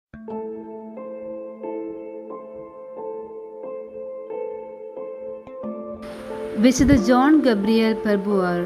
വിശുദ്ധ John Gabriel പെർബുവാർ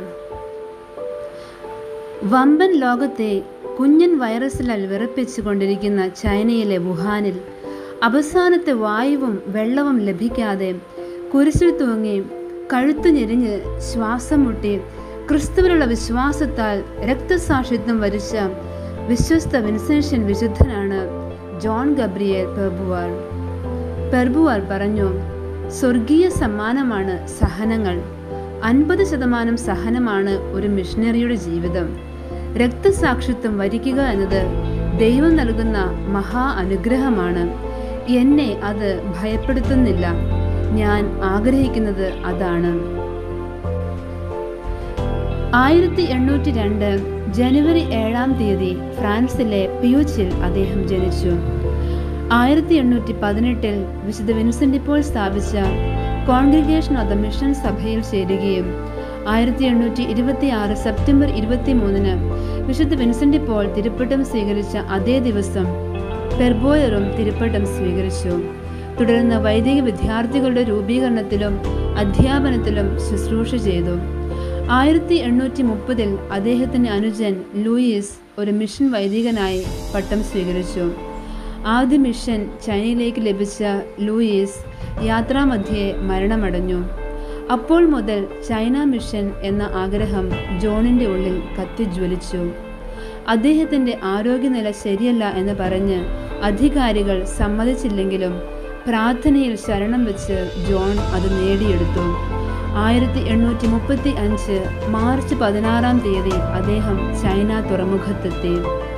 വമ്പൻ ലോകത്തെ കുഞ്ഞൻ വൈറസിലാൽ വിറപ്പിച്ചുകൊണ്ടിരിക്കുന്ന ചൈനയിലെ വുഹാനിൽ അവസാനത്തെ വായുവും വെള്ളവും ലഭിക്കാതെ കുരിശിൽ തൂങ്ങി കഴുത്തു ഞെരിഞ്ഞ് ശ്വാസം മുട്ടി ക്രിസ്തുവിലുള്ള വിശ്വാസത്താൽ രക്തസാക്ഷിത്വം വരിച്ച വിശ്വസ്ത വിൻസെൻഷ്യൻ വിശുദ്ധനാണ് ജോൺ ഗബ്രിയേൽ പെർബുവാർ പെർബുവാർ പറഞ്ഞു സ്വർഗീയ സമ്മാനമാണ് സഹനങ്ങൾ അൻപത് ശതമാനം സഹനമാണ് ഒരു മിഷണറിയുടെ ജീവിതം രക്തസാക്ഷിത്വം വരിക്കുക എന്നത് ദൈവം നൽകുന്ന മഹാ അനുഗ്രഹമാണ് എന്നെ അത് ഭയപ്പെടുത്തുന്നില്ല ഞാൻ ആഗ്രഹിക്കുന്നത് അതാണ് ആയിരത്തി എണ്ണൂറ്റി രണ്ട് ജനുവരി ഏഴാം തീയതി ഫ്രാൻസിലെ പിയൂച്ചിൽ അദ്ദേഹം ജനിച്ചു ആയിരത്തി എണ്ണൂറ്റി പതിനെട്ടിൽ വിശുദ്ധ വിൻസെന്റ് ഇപ്പോൾ സ്ഥാപിച്ച കോൺഗ്രിഗേഷൻ ഓഫ് ദ മിഷൻ സഭയിൽ ചേരുകയും ആയിരത്തി എണ്ണൂറ്റി ഇരുപത്തി ആറ് സെപ്റ്റംബർ ഇരുപത്തി മൂന്നിന് വിശുദ്ധ വിൻസെന്റ് പോൾ തിരുപ്പട്ടം സ്വീകരിച്ച അതേ ദിവസം പെർബോയറും തിരുപ്പട്ടം സ്വീകരിച്ചു തുടർന്ന് വൈദിക വിദ്യാർത്ഥികളുടെ രൂപീകരണത്തിലും അധ്യാപനത്തിലും ശുശ്രൂഷ ചെയ്തു ആയിരത്തി എണ്ണൂറ്റി മുപ്പതിൽ അദ്ദേഹത്തിന്റെ അനുജൻ ലൂയിസ് ഒരു മിഷൻ വൈദികനായി പട്ടം സ്വീകരിച്ചു ആദ്യ മിഷൻ ചൈനയിലേക്ക് ലഭിച്ച ലൂയിസ് യാത്രാമധ്യേ മരണമടഞ്ഞു അപ്പോൾ മുതൽ ചൈന മിഷൻ എന്ന ആഗ്രഹം ജോണിന്റെ ഉള്ളിൽ കത്തിജ്വലിച്ചു അദ്ദേഹത്തിന്റെ ആരോഗ്യനില ശരിയല്ല എന്ന് പറഞ്ഞ് അധികാരികൾ സമ്മതിച്ചില്ലെങ്കിലും പ്രാർത്ഥനയിൽ ശരണം വെച്ച് ജോൺ അത് നേടിയെടുത്തു ആയിരത്തി എണ്ണൂറ്റി മുപ്പത്തി അഞ്ച് മാർച്ച് പതിനാറാം തീയതി അദ്ദേഹം ചൈന തുറമുഖത്തെത്തി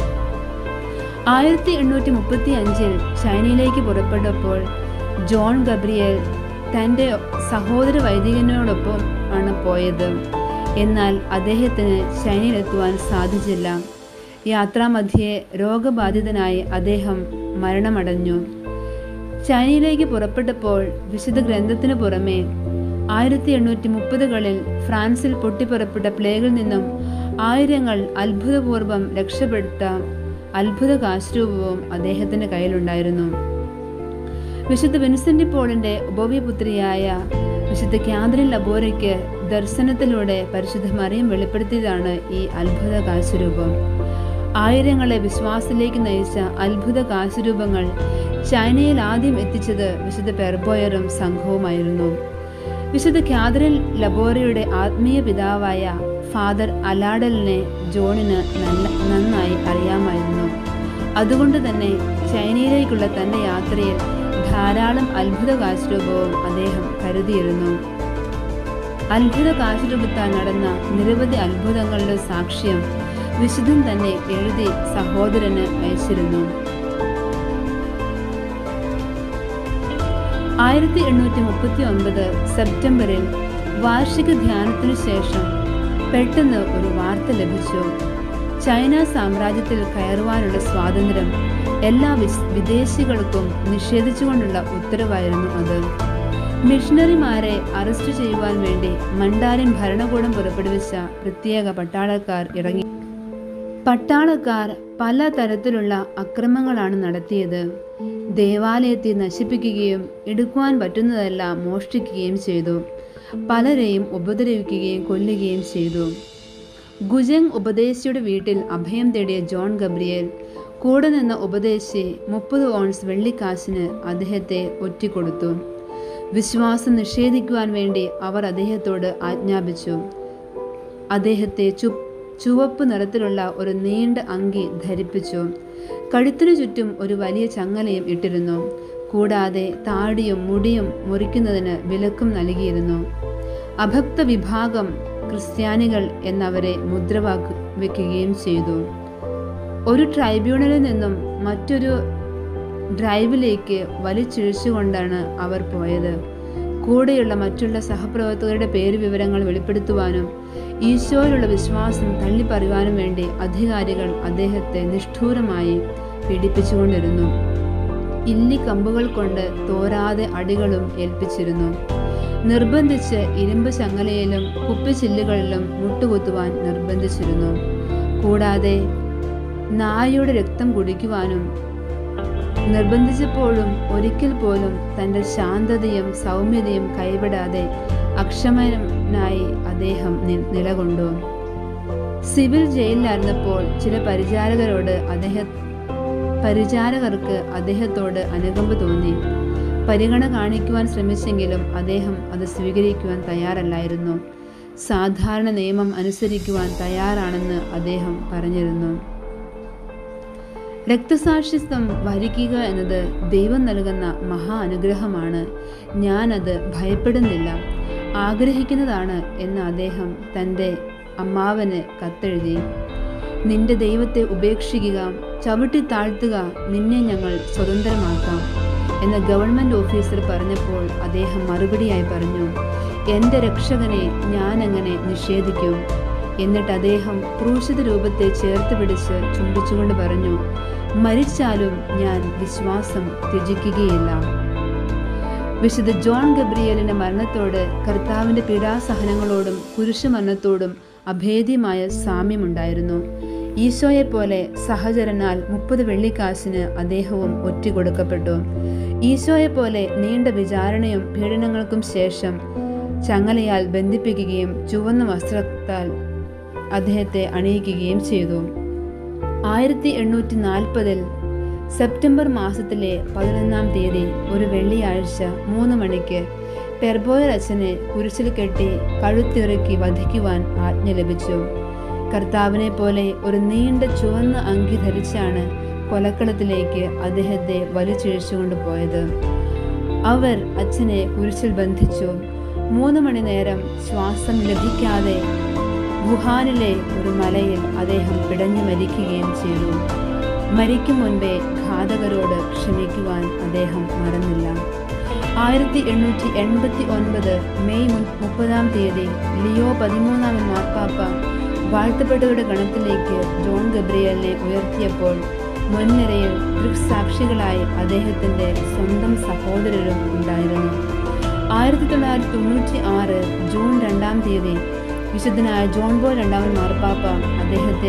ആയിരത്തി എണ്ണൂറ്റി മുപ്പത്തി അഞ്ചിൽ ചൈനയിലേക്ക് പുറപ്പെട്ടപ്പോൾ ജോൺ ഗബ്രിയേൽ തൻ്റെ സഹോദര വൈദികനോടൊപ്പം ആണ് പോയത് എന്നാൽ അദ്ദേഹത്തിന് ചൈനയിലെത്തുവാൻ സാധിച്ചില്ല യാത്രാമധ്യേ രോഗബാധിതനായി അദ്ദേഹം മരണമടഞ്ഞു ചൈനയിലേക്ക് പുറപ്പെട്ടപ്പോൾ വിശുദ്ധ ഗ്രന്ഥത്തിനു പുറമെ ആയിരത്തി എണ്ണൂറ്റി മുപ്പതുകളിൽ ഫ്രാൻസിൽ പൊട്ടിപ്പുറപ്പെട്ട പ്ലേഗിൽ നിന്നും ആയിരങ്ങൾ അത്ഭുതപൂർവം രക്ഷപ്പെട്ട അത്ഭുത കാശ്രൂപവും അദ്ദേഹത്തിന്റെ കയ്യിലുണ്ടായിരുന്നു വിശുദ്ധ വിൻസെന്റ് പോളിന്റെ ഉപവിപുത്രിയായ വിശുദ്ധ ക്യാന്ത്രിൻ ലബോറയ്ക്ക് ദർശനത്തിലൂടെ പരിശുദ്ധ മറിയം വെളിപ്പെടുത്തിയതാണ് ഈ അത്ഭുത കാശുരൂപം ആയിരങ്ങളെ വിശ്വാസത്തിലേക്ക് നയിച്ച അത്ഭുത കാശുരൂപങ്ങൾ ചൈനയിൽ ആദ്യം എത്തിച്ചത് വിശുദ്ധ പെർബോയറും സംഘവുമായിരുന്നു വിശുദ്ധ ക്യാദറിൻ ലബോറയുടെ ആത്മീയ പിതാവായ ഫാദർ അലാഡലിനെ ജോണിന് നല്ല നന്നായി അറിയാമായിരുന്നു അതുകൊണ്ട് തന്നെ ചൈനയിലേക്കുള്ള തൻ്റെ യാത്രയിൽ ധാരാളം അത്ഭുത കാശുരൂപവും അദ്ദേഹം കരുതിയിരുന്നു അത്ഭുത കാശുരൂപത്താൽ നടന്ന നിരവധി അത്ഭുതങ്ങളുടെ സാക്ഷ്യം വിശുദ്ധൻ തന്നെ എഴുതി സഹോദരന് അയച്ചിരുന്നു ആയിരത്തി എണ്ണൂറ്റി മുപ്പത്തി ഒൻപത് സെപ്റ്റംബറിൽ വാർഷിക ധ്യാനത്തിനു ശേഷം പെട്ടെന്ന് ഒരു വാർത്ത ലഭിച്ചു ചൈന സാമ്രാജ്യത്തിൽ കയറുവാനുള്ള സ്വാതന്ത്ര്യം എല്ലാ വിദേശികൾക്കും നിഷേധിച്ചുകൊണ്ടുള്ള ഉത്തരവായിരുന്നു അത് മിഷണറിമാരെ അറസ്റ്റ് ചെയ്യുവാൻ വേണ്ടി മണ്ടാരൻ ഭരണകൂടം പുറപ്പെടുവിച്ച പ്രത്യേക പട്ടാളക്കാർ ഇറങ്ങി പട്ടാളക്കാർ പല തരത്തിലുള്ള അക്രമങ്ങളാണ് നടത്തിയത് ദേവാലയത്തെ നശിപ്പിക്കുകയും എടുക്കുവാൻ പറ്റുന്നതെല്ലാം മോഷ്ടിക്കുകയും ചെയ്തു പലരെയും ഉപദ്രവിക്കുകയും കൊല്ലുകയും ചെയ്തു ഗുജങ് ഉപദേശിയുടെ വീട്ടിൽ അഭയം തേടിയ ജോൺ ഗബ്രിയേൽ കൂടെ നിന്ന ഉപദേശി മുപ്പത് ഓൺസ് വെള്ളിക്കാശിന് അദ്ദേഹത്തെ ഒറ്റിക്കൊടുത്തു വിശ്വാസം നിഷേധിക്കുവാൻ വേണ്ടി അവർ അദ്ദേഹത്തോട് ആജ്ഞാപിച്ചു അദ്ദേഹത്തെ ചു ചുവപ്പ് നിറത്തിലുള്ള ഒരു നീണ്ട അങ്കി ധരിപ്പിച്ചു കഴുത്തിനു ചുറ്റും ഒരു വലിയ ചങ്ങലയും ഇട്ടിരുന്നു കൂടാതെ താടിയും മുടിയും മുറിക്കുന്നതിന് വിലക്കും നൽകിയിരുന്നു അഭക്ത വിഭാഗം ക്രിസ്ത്യാനികൾ എന്നവരെ മുദ്രവാക്കി വെക്കുകയും ചെയ്തു ഒരു ട്രൈബ്യൂണലിൽ നിന്നും മറ്റൊരു ഡ്രൈവിലേക്ക് വലിച്ചിഴിച്ചുകൊണ്ടാണ് അവർ പോയത് കൂടെയുള്ള മറ്റുള്ള സഹപ്രവർത്തകരുടെ പേര് വിവരങ്ങൾ വെളിപ്പെടുത്തുവാനും ഈശോയിലുള്ള വിശ്വാസം തള്ളിപ്പറയുവാനും വേണ്ടി അധികാരികൾ അദ്ദേഹത്തെ നിഷ്ഠൂരമായി പീഡിപ്പിച്ചുകൊണ്ടിരുന്നു ഇല്ലി കമ്പുകൾ കൊണ്ട് തോരാതെ അടികളും ഏൽപ്പിച്ചിരുന്നു നിർബന്ധിച്ച് ഇരുമ്പ് ചങ്ങലയിലും കുപ്പിച്ചില്ലുകളിലും മുട്ടുകുത്തുവാൻ നിർബന്ധിച്ചിരുന്നു കൂടാതെ നായയുടെ രക്തം കുടിക്കുവാനും നിർബന്ധിച്ചപ്പോഴും ഒരിക്കൽ പോലും തൻ്റെ ശാന്തതയും സൗമ്യതയും കൈവിടാതെ അക്ഷമനായി അദ്ദേഹം നി- നിലകൊണ്ടു സിവിൽ ജയിലിലായിരുന്നപ്പോൾ ചില പരിചാരകരോട് അദ്ദേഹം പരിചാരകർക്ക് അദ്ദേഹത്തോട് അനുകമ്പ തോന്നി പരിഗണന കാണിക്കുവാൻ ശ്രമിച്ചെങ്കിലും അദ്ദേഹം അത് സ്വീകരിക്കുവാൻ തയ്യാറല്ലായിരുന്നു സാധാരണ നിയമം അനുസരിക്കുവാൻ തയ്യാറാണെന്ന് അദ്ദേഹം പറഞ്ഞിരുന്നു രക്തസാക്ഷിത്വം വരിക്കുക എന്നത് ദൈവം നൽകുന്ന മഹാ അനുഗ്രഹമാണ് ഞാനത് ഭയപ്പെടുന്നില്ല ആഗ്രഹിക്കുന്നതാണ് എന്ന് അദ്ദേഹം തൻ്റെ അമ്മാവന് കത്തെഴുതി നിന്റെ ദൈവത്തെ ഉപേക്ഷിക്കുക ചവിട്ടി താഴ്ത്തുക നിന്നെ ഞങ്ങൾ സ്വതന്ത്രമാക്കാം എന്ന് ഗവൺമെൻറ് ഓഫീസർ പറഞ്ഞപ്പോൾ അദ്ദേഹം മറുപടിയായി പറഞ്ഞു എൻ്റെ രക്ഷകനെ ഞാനെങ്ങനെ നിഷേധിക്കും എന്നിട്ട് അദ്ദേഹം ക്രൂശിത രൂപത്തെ ചേർത്ത് പിടിച്ച് ചുംബിച്ചുകൊണ്ട് പറഞ്ഞു മരിച്ചാലും ഞാൻ വിശ്വാസം ത്യജിക്കുകയില്ല വിശുദ്ധ ജോൺ ഗബ്രിയേലിന്റെ മരണത്തോട് കർത്താവിന്റെ പീഡാസഹനങ്ങളോടും കുരിശുമരണത്തോടും അഭേദ്യമായ സാമ്യമുണ്ടായിരുന്നു ഈശോയെപ്പോലെ സഹചരനാൽ മുപ്പത് വെള്ളിക്കാശിന് അദ്ദേഹവും ഒറ്റിക്കൊടുക്കപ്പെട്ടു ഈശോയെപ്പോലെ നീണ്ട വിചാരണയും പീഡനങ്ങൾക്കും ശേഷം ചങ്ങലയാൽ ബന്ധിപ്പിക്കുകയും ചുവന്ന വസ്ത്രത്താൽ അദ്ദേഹത്തെ അണിയിക്കുകയും ചെയ്തു ആയിരത്തി എണ്ണൂറ്റി നാൽപ്പതിൽ സെപ്റ്റംബർ മാസത്തിലെ പതിനൊന്നാം തീയതി ഒരു വെള്ളിയാഴ്ച മൂന്ന് മണിക്ക് പെർബോയർ അച്ഛനെ കുരിശിൽ കെട്ടി കഴുത്തിറക്കി വധിക്കുവാൻ ആജ്ഞ ലഭിച്ചു കർത്താവിനെ പോലെ ഒരു നീണ്ട ചുവന്ന അങ്കി ധരിച്ചാണ് കൊലക്കളത്തിലേക്ക് അദ്ദേഹത്തെ വലിച്ചിഴച്ചുകൊണ്ട് പോയത് അവർ അച്ഛനെ കുരിശിൽ ബന്ധിച്ചു മൂന്ന് മണി നേരം ശ്വാസം ലഭിക്കാതെ വുഹാനിലെ ഒരു മലയിൽ അദ്ദേഹം പിടഞ്ഞു മരിക്കുകയും ചെയ്തു മരിക്കും മുൻപേ ഘാതകരോട് ക്ഷമിക്കുവാൻ അദ്ദേഹം മറന്നില്ല ആയിരത്തി എണ്ണൂറ്റി എൺപത്തി ഒൻപത് മെയ് മു- മുപ്പതാം തീയതി ലിയോ പതിമൂന്നാമൻ മാർപ്പാപ്പ വാഴ്ത്തപ്പെട്ടവരുടെ ഗണത്തിലേക്ക് ജോൺ ഗബ്രിയലിനെ ഉയർത്തിയപ്പോൾ മുൻനിരയിൽ ദൃക്സാക്ഷികളായി അദ്ദേഹത്തിൻ്റെ സ്വന്തം സഹോദരരും ഉണ്ടായിരുന്നു ആയിരത്തി തൊള്ളായിരത്തി തൊണ്ണൂറ്റി ആറ് ജൂൺ രണ്ടാം തീയതി വിശുദ്ധനായ ജോൺ ബോൾ രണ്ടാമൻ മാർപ്പാപ്പ അദ്ദേഹത്തെ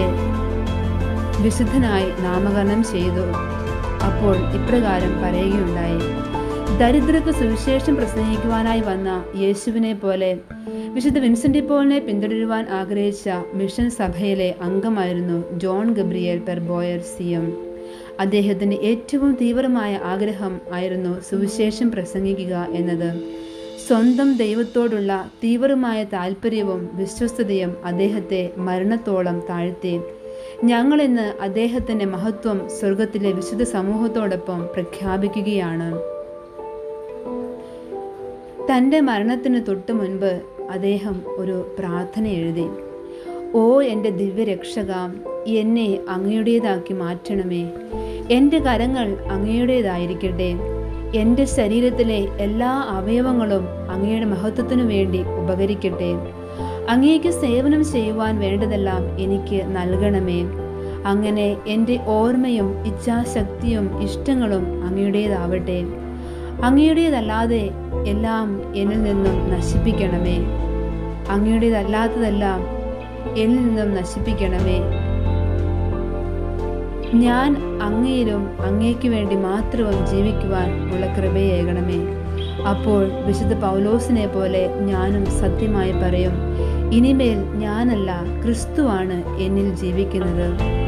വിശുദ്ധനായി നാമകരണം ചെയ്തു അപ്പോൾ ഇപ്രകാരം പറയുകയുണ്ടായി ദരിദ്രർക്ക് സുവിശേഷം പ്രസംഗിക്കുവാനായി വന്ന യേശുവിനെ പോലെ വിശുദ്ധ വിൻസെന്റ് പോളിനെ പിന്തുടരുവാൻ ആഗ്രഹിച്ച മിഷൻ സഭയിലെ അംഗമായിരുന്നു John Gabriel Perboyre C M അദ്ദേഹത്തിൻ്റെ ഏറ്റവും തീവ്രമായ ആഗ്രഹം ആയിരുന്നു സുവിശേഷം പ്രസംഗിക്കുക എന്നത് സ്വന്തം ദൈവത്തോടുള്ള തീവ്രമായ താല്പര്യവും വിശ്വസ്തതയും അദ്ദേഹത്തെ മരണത്തോളം താഴ്ത്തി ഞങ്ങളിന്ന് അദ്ദേഹത്തിൻ്റെ മഹത്വം സ്വർഗത്തിലെ വിശുദ്ധ സമൂഹത്തോടൊപ്പം പ്രഖ്യാപിക്കുകയാണ് തൻ്റെ മരണത്തിന് തൊട്ടു മുൻപ് അദ്ദേഹം ഒരു പ്രാർത്ഥന എഴുതി ഓ എൻ്റെ ദിവ്യരക്ഷക എന്നെ അങ്ങയുടേതാക്കി മാറ്റണമേ എൻ്റെ കരങ്ങൾ അങ്ങയുടേതായിരിക്കട്ടെ എൻ്റെ ശരീരത്തിലെ എല്ലാ അവയവങ്ങളും അങ്ങയുടെ മഹത്വത്തിനു വേണ്ടി ഉപകരിക്കട്ടെ അങ്ങേക്ക് സേവനം ചെയ്യുവാൻ വേണ്ടതെല്ലാം എനിക്ക് നൽകണമേ അങ്ങനെ എൻ്റെ ഓർമ്മയും ഇച്ഛാശക്തിയും ഇഷ്ടങ്ങളും അങ്ങയുടേതാവട്ടെ അങ്ങയുടേതല്ലാതെ എല്ലാം എന്നിൽ നിന്നും നശിപ്പിക്കണമേ അങ്ങയുടേതല്ലാത്തതെല്ലാം എന്നിൽ നിന്നും നശിപ്പിക്കണമേ ഞാൻ അങ്ങയിലും അങ്ങേക്ക് വേണ്ടി മാത്രവും ജീവിക്കുവാൻ ഉള്ള കൃപയേകണമേ അപ്പോൾ വിശുദ്ധ പൗലോസിനെ പോലെ ഞാനും സത്യമായി പറയും ഇനിമേൽ ഞാനല്ല ക്രിസ്തുവാണ് എന്നിൽ ജീവിക്കുന്നത്